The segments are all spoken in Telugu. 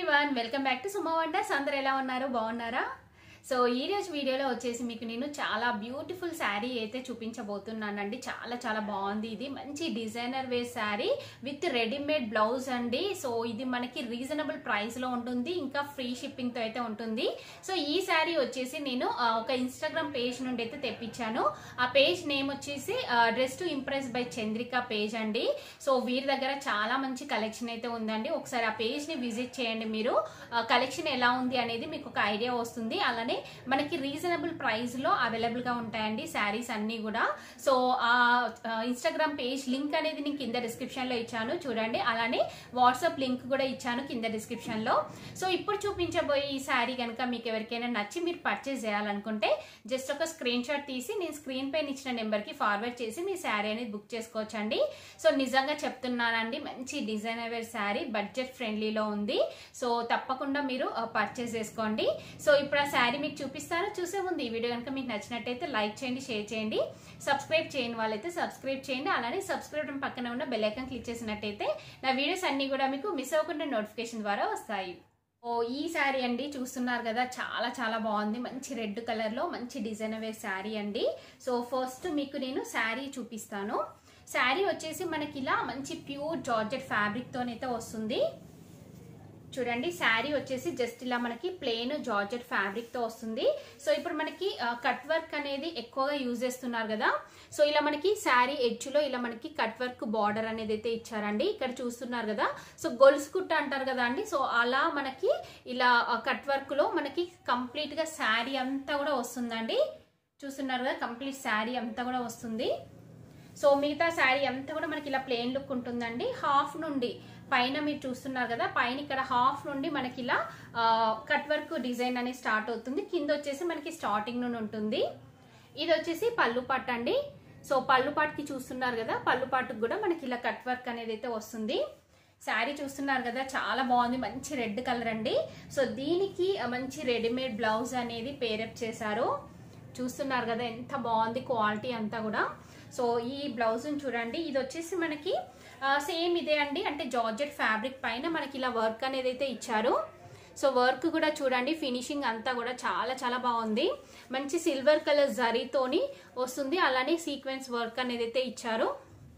everyone welcome back to Suma wonders అందరు ఎలా ఉన్నారు బాగున్నారా సో ఈ రోజు వీడియోలో వచ్చేసి మీకు నేను చాలా బ్యూటిఫుల్ శారీ అయితే చూపించబోతున్నానండి చాలా చాలా బాగుంది ఇది మంచి designer wear sari with readymade blouse అండి సో ఇది మనకి రీజనబుల్ ప్రైస్ లో ఉంటుంది ఇంకా ఫ్రీ షిప్పింగ్ తో అయితే ఉంటుంది సో ఈ శారీ వచ్చేసి నేను ఆ, ఒక ఇన్స్టాగ్రామ్ పేజ్ నుండి అయితే తెప్పించాను ఆ పేజ్ నేమ్ వచ్చేసి dress to impress by Chandrika page అండి సో వీరి దగ్గర చాలా మంచి కలెక్షన్ అయితే ఉందండి ఒకసారి ఆ పేజ్ ని విజిట్ చేయండి మీరు కలెక్షన్ ఎలా ఉంది అనేది మీకు ఒక ఐడియా వస్తుంది అలానే మనకి రీజనబుల్ ప్రైస్ లో అవైలబుల్ గా ఉంటాయండి శారీస్ అన్ని కూడా సో ఆ ఇన్స్టాగ్రామ్ పేజ్ లింక్ అనేది నేను కింద డిస్క్రిప్షన్ లో ఇచ్చాను చూడండి అలానే వాట్సాప్ లింక్ కూడా ఇచ్చాను కింద డిస్క్రిప్షన్ లో సో ఇప్పుడు చూపించబోయే ఈ శారీ కనుక మీకు ఎవరికైనా నచ్చి మీరు పర్చేస్ చేయాలనుకుంటే జస్ట్ ఒక స్క్రీన్ షాట్ తీసి నేను స్క్రీన్ పైన ఇచ్చిన నెంబర్ కి ఫార్వర్డ్ చేసి మీ శారీ అనేది బుక్ చేసుకోవచ్చండి సో నిజంగా చెప్తున్నానండి మంచి డిజైనర్ వేర్ శారీ బడ్జెట్ ఫ్రెండ్లీలో ఉంది సో తప్పకుండా మీరు పర్చేస్ చేసుకోండి సో ఇప్పుడు ఆ శారీ మీకు చూపిస్తాను చూసే ముందు ఈ వీడియో కనుక మీకు నచ్చినట్టయితే లైక్ చేయండి షేర్ చేయండి సబ్స్క్రైబ్ చేయని వాళ్ళైతే సబ్స్క్రైబ్ చేయండి అలానే సబ్స్క్రైబ్ పక్కన ఉన్న బెల్ ఐకాన్ క్లిక్ చేసినట్టయితే నా వీడియోస్ అన్ని కూడా మీకు మిస్ అవ్వకుండా నోటిఫికేషన్ ద్వారా వస్తాయి ఓ ఈ శారీ అండి చూస్తున్నారు కదా చాలా చాలా బాగుంది మంచి రెడ్ కలర్ లో మంచి డిజైన్ అవే శారీ అండి సో ఫస్ట్ మీకు నేను శారీ చూపిస్తాను శారీ వచ్చేసి మనకి ఇలా మంచి ప్యూర్ జార్జెట్ ఫ్యాబ్రిక్ తోనైతే వస్తుంది చూడండి శారీ వచ్చేసి జస్ట్ ఇలా మనకి ప్లెయిన్ జార్జెట్ ఫ్యాబ్రిక్ తో వస్తుంది సో ఇప్పుడు మనకి కట్ వర్క్ అనేది ఎక్కువగా యూజ్ చేస్తున్నారు కదా సో ఇలా మనకి శారీ ఎడ్జ్ లో ఇలా మనకి కట్ వర్క్ బార్డర్ అనేది అయితే ఇచ్చారండి ఇక్కడ చూస్తున్నారు కదా సో గొలుసు కుట్ట అంటారు కదా అండి సో అలా మనకి ఇలా కట్ వర్క్ లో మనకి కంప్లీట్ గా శారీ అంతా కూడా వస్తుందండి చూస్తున్నారు కదా కంప్లీట్ శారీ అంతా కూడా వస్తుంది సో మిగతా శారీ అంతా కూడా మనకి ఇలా ప్లెయిన్ లుక్ ఉంటుందండి హాఫ్ నుండి పైన మీరు చూస్తున్నారు కదా పైన ఇక్కడ హాఫ్ నుండి మనకి ఇలా కట్ వర్క్ డిజైన్ అనేది స్టార్ట్ అవుతుంది కింద వచ్చేసి మనకి స్టార్టింగ్ నుండి ఉంటుంది ఇది వచ్చేసి పళ్ళు పట్టు అండి సో పళ్ళు పాటుకి చూస్తున్నారు కదా పళ్ళు పాటుకు కూడా మనకి ఇలా కట్ వర్క్ అనేది అయితే వస్తుంది శారీ చూస్తున్నారు కదా చాలా బాగుంది మంచి రెడ్ కలర్ అండి సో దీనికి మంచి రెడీమేడ్ బ్లౌజ్ అనేది పేరప్ చేశారు చూస్తున్నారు కదా ఎంత బాగుంది క్వాలిటీ అంతా కూడా సో ఈ బ్లౌజ్ చూడండి ఇది వచ్చేసి మనకి సేమ్ ఇదే అండి అంటే జార్జెట్ ఫ్యాబ్రిక్ పైన మనకి ఇలా వర్క్ అనేది అయితే ఇచ్చారు సో వర్క్ కూడా చూడండి ఫినిషింగ్ అంతా కూడా చాలా చాలా బాగుంది మంచి సిల్వర్ కలర్ జరీతోని వస్తుంది అలానే సీక్వెన్స్ వర్క్ అనేది అయితే ఇచ్చారు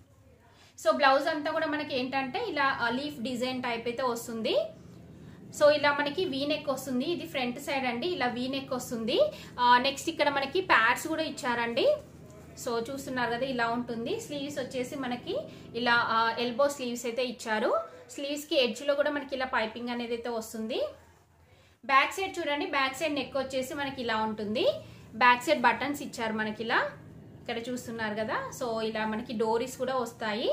సో బ్లౌజ్ అంతా కూడా మనకి ఏంటంటే ఇలా లీఫ్ డిజైన్ టైప్ అయితే వస్తుంది సో ఇలా మనకి వీ నెక్ వస్తుంది ఇది ఫ్రంట్ సైడ్ అండి ఇలా వీ నెక్ వస్తుంది నెక్స్ట్ ఇక్కడ మనకి ప్యాడ్స్ కూడా ఇచ్చారండి సో చూస్తున్నారు కదా ఇలా ఉంటుంది స్లీవ్స్ వచ్చేసి మనకి ఇలా ఎల్బో స్లీవ్స్ అయితే ఇచ్చారు స్లీవ్స్ కి ఎడ్జ్ లో కూడా మనకి ఇలా పైపింగ్ అనేది అయితే వస్తుంది బ్యాక్ సైడ్ చూడండి బ్యాక్ సైడ్ నెక్ వచ్చేసి మనకి ఇలా ఉంటుంది బ్యాక్ సైడ్ బటన్స్ ఇచ్చారు మనకి ఇలా ఇక్కడ చూస్తున్నారు కదా సో ఇలా మనకి డోరీస్ కూడా వస్తాయి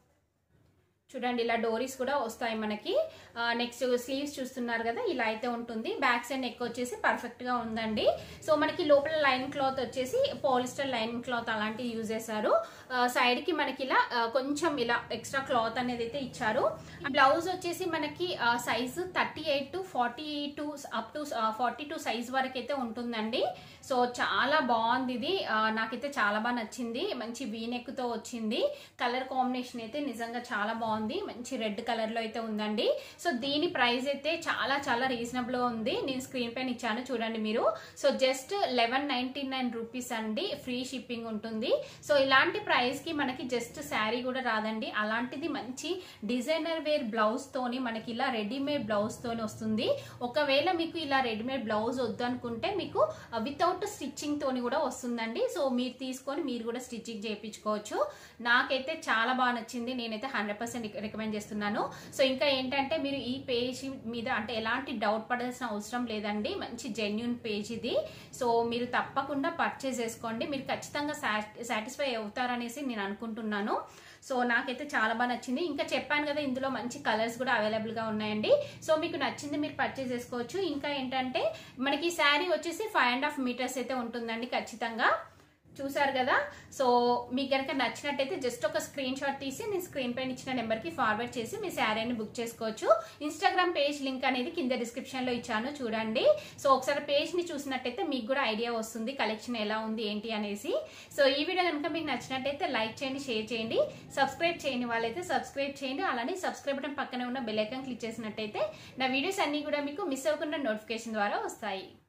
చూడండి ఇలా డోరీస్ కూడా వస్తాయి మనకి నెక్స్ట్ స్లీవ్స్ చూస్తున్నారు కదా ఇలా అయితే ఉంటుంది బ్యాక్ సైడ్ నెక్ వచ్చేసి పర్ఫెక్ట్ గా ఉందండి సో మనకి లోపల లైన్ క్లాత్ వచ్చేసి పాలిస్టర్ లైన్ క్లాత్ అలాంటివి యూజ్ చేశారు సైడ్ కి మనకి ఇలా కొంచెం ఇలా ఎక్స్ట్రా క్లాత్ అనేది అయితే ఇచ్చారు బ్లౌజ్ వచ్చేసి మనకి size thirty eight to forty two up to forty two size వరకు అయితే ఉంటుందండి సో చాలా బాగుంది ఇది నాకైతే చాలా బాగా నచ్చింది మంచి వీనెక్ తో వచ్చింది కలర్ కాంబినేషన్ అయితే నిజంగా చాలా బాగుంది మంచి రెడ్ కలర్ లో అయితే ఉందండి సో దీని ప్రైస్ అయితే చాలా చాలా రీజనబుల్ గా ఉంది నేను స్క్రీన్ పైన ఇచ్చాను చూడండి మీరు so just eleven ninety nine rupees అండి ఫ్రీ షిప్పింగ్ ఉంటుంది సో ఇలాంటి ప్రైస్ కి మనకి జస్ట్ శారీ కూడా రాదండి అలాంటిది మంచి డిజైనర్ వేర్ బ్లౌజ్ తోని మనకి ఇలా రెడీమేడ్ బ్లౌజ్ తోని వస్తుంది ఒకవేళ మీకు ఇలా రెడీమేడ్ బ్లౌజ్ వద్దు అనుకుంటే మీకు వితౌట్ స్టిచ్చింగ్ తోని కూడా వస్తుందండి సో మీరు తీసుకొని మీరు కూడా స్టిచ్చింగ్ చేయించుకోవచ్చు నాకైతే చాలా బాగా నచ్చింది నేనైతే హండ్రెడ్ పర్సెంట్ రికమెండ్ చేస్తున్నాను సో ఇంకా ఏంటంటే మీరు ఈ పేజ్ మీద అంటే ఎలాంటి డౌట్ పడాల్సిన అవసరం లేదండి మంచి జెన్యున్ పేజ్ ఇది సో మీరు తప్పకుండా పర్చేజ్ చేసుకోండి మీరు ఖచ్చితంగా సాటిస్ఫై అవుతారనేసి నేను అనుకుంటున్నాను సో నాకైతే చాలా బాగా నచ్చింది ఇంకా చెప్పాను కదా ఇందులో మంచి కలర్స్ కూడా అవైలబుల్ గా ఉన్నాయండి సో మీకు నచ్చింది మీరు పర్చేస్ చేసుకోవచ్చు ఇంకా ఏంటంటే మనకి శారీ వచ్చేసి ఫైవ్ అండ్ హాఫ్ మీటర్స్ అయితే ఉంటుందండి ఖచ్చితంగా చూసారు కదా సో మీకు కనుక నచ్చినట్టయితే జస్ట్ ఒక స్క్రీన్ షాట్ తీసి నేను స్క్రీన్ పైన ఇచ్చిన నెంబర్కి ఫార్వర్డ్ చేసి మీ శారీని బుక్ చేసుకోవచ్చు ఇన్స్టాగ్రామ్ పేజ్ లింక్ అనేది కింద డిస్క్రిప్షన్లో ఇచ్చాను చూడండి సో ఒకసారి పేజ్ని చూసినట్టయితే మీకు కూడా ఐడియా వస్తుంది కలెక్షన్ ఎలా ఉంది ఏంటి అనేసి సో ఈ వీడియో కనుక మీకు నచ్చినట్టయితే లైక్ చేయండి షేర్ చేయండి సబ్స్క్రైబ్ చేయని వాళ్ళైతే సబ్స్క్రైబ్ చేయండి అలానే సబ్స్క్రైబ్ బటన్ పక్కనే ఉన్న బెల్ ఐకాన్ క్లిక్ చేసినట్టయితే నా వీడియోస్ అన్ని కూడా మీకు మిస్ అవ్వకుండా నోటిఫికేషన్ ద్వారా వస్తాయి